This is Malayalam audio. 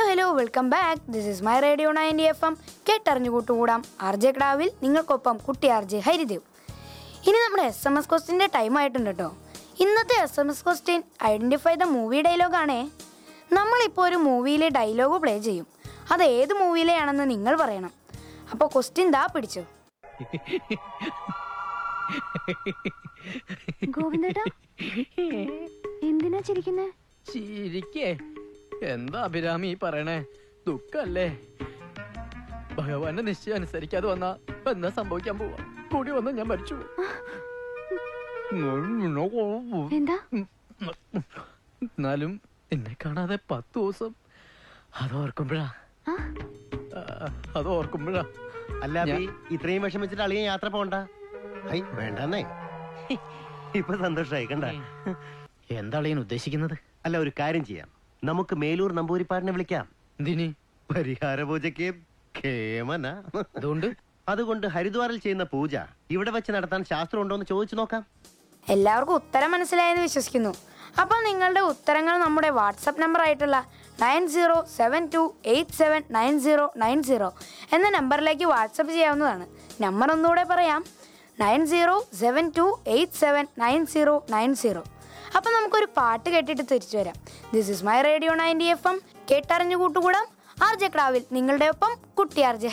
Hello welcome back this is my radio ninety F M കേട്ടറിഞ്ഞു കൂട്ടുകൂടാം ആർ ജെ ക്ലാവിൽ നിങ്ങൾക്കൊപ്പം കുട്ടി ആർ ജെ ഹരിദേവ് ഇനി നമ്മുടെ എസ് എം എസ് ക്വസ്റ്റിൻ്റെ ടൈം ആയിട്ടുണ്ട് കേട്ടോ ഇന്നത്തെ S M S question identify the movie ഡയലോഗാണേ നമ്മളിപ്പോൾ ഒരു മൂവിയിലെ ഡയലോഗ് പ്ലേ ചെയ്യും അത് ഏത് മൂവിയിലെയാണെന്ന് നിങ്ങൾ പറയണം അപ്പോൾ ക്വസ്റ്റ്യൻ ദാ പിടിച്ചു ഗോവിന്ദേട്ടാ എന്തിനാ ചിരിക്കുന്നേ ചിരിക്കേ എന്താ അഭിരാമി ഈ പറയണേ ദുഃഖല്ലേ ഭഗവാന്റെ നിശ്ചയം അനുസരിക്കാതെ വന്നാ എന്താ സംഭവിക്കാൻ പോവാ കൂടി വന്ന ഞാൻ മരിച്ചു എന്താ എന്നാലും എന്നെ കാണാതെ പത്ത് ദിവസം അത് ഓർക്കുമ്പോഴാ ആ? ആ, അത് ഓർക്കുമ്പോഴാ അല്ല അബി ഇത്രയും വിഷമിച്ചിട്ട് അളിയൻ യാത്ര പോണ്ട ഹൈ വേണ്ടെന്നേ ഇപ്പൊ സന്തോഷായി കണ്ട എന്താ അളിയൻ ഉദ്ദേശിക്കുന്നത് അല്ല ഒരു കാര്യം ചെയ്യാം നമുക്ക് മേലൂർ നമ്പൂരിപ്പാടിനെ വിളിക്കാം എന്തിനി പരിഹാര പൂജയ്ക്ക് കേമന അതുകൊണ്ട് അതുകൊണ്ട് ഹരിദ്വാറിൽ ചെയ്യുന്ന പൂജ ഇവിടെ വെച്ച് നടത്താൻ ശാസ്ത്രം ഉണ്ടോ എന്ന് ചോദിച്ചു നോക്കാം എല്ലാവർക്കും ഉത്തരം മനസ്സിലായെന്ന് വിശ്വസിക്കുന്നു അപ്പോൾ നിങ്ങളുടെ ഉത്തരങ്ങൾ നമ്മുടെ വാട്സപ്പ് നമ്പർ ആയിട്ടുള്ള nine zero seven two eight seven nine zero nine zero എന്ന നമ്പറിലേക്ക് വാട്സപ്പ് ചെയ്യാവുന്നതാണ് നമ്പർ ഒന്നുകൂടെ പറയാം nine zero seven two eight seven nine zero nine zero അപ്പോൾ നമുക്കൊരു പാട്ട് കേട്ടിട്ട് തിരിച്ചു വരാം this is my radio ninety F M കേട്ടറിഞ്ഞു കൂട്ടുകൂടാം ആർ ജെ ക്രാവിൽ നിങ്ങളുടെ ഒപ്പം കുട്ടി ആർ ജെ